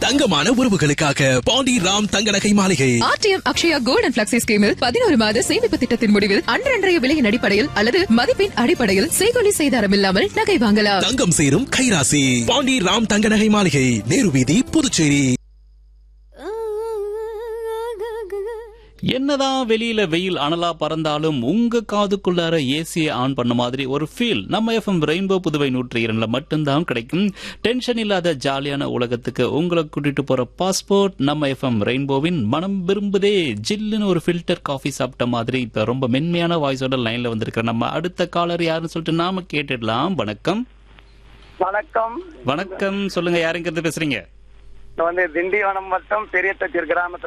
தங்கமான உறவுகளுக்காக பாண்டி ராம் தங்க நகை மாளிகை RTM Akshaya gold and flexi ஸ்கீமில் பதினோரு மாத சேமிப்பு திட்டத்தின் முடிவில் அன்றன்றைய விலையின் அடிப்படையில் அல்லது மதிப்பின் அடிப்படையில் செய்கொலி செய்தாரம் இல்லாமல் நகை வாங்கலாம் தங்கம் சேரும் கைராசி பாண்டி ராம் தங்க நகை மாளிகை நேரு வீதி புதுச்சேரி என்னதான் வெளியில வெயில் அனலா பறந்தாலும் உங்க காதுக்குள்ளார ஏசியை ஆன் பண்ண மாதிரி ஒரு ஃபீல் நம்ம எஃப்எம் ரெயின்போ புதுவை நூற்றி இரண்டுல மட்டும்தான் கிடைக்கும் டென்ஷன் இல்லாத ஜாலியான உலகத்துக்கு உங்களை கூட்டிட்டு போற பாஸ்போர்ட் நம்ம எஃப்எம் ரெயின்போவின் மனம் விரும்புதே ஜில்லுன்னு ஒரு ஃபில்டர் காஃபி சாப்பிட்ட மாதிரி இப்ப ரொம்ப மென்மையான வாய்ஸோட லைன்ல வந்திருக்கிற நம்ம அடுத்த காலர் யாருன்னு சொல்லிட்டு நாம கேட்டுடலாம் வணக்கம் வணக்கம் வணக்கம் சொல்லுங்க யாருங்கிறது பேசுறீங்க நான் வந்து திண்டிவனம் மட்டும் பெரிய தச்சூர் கிராமத்துல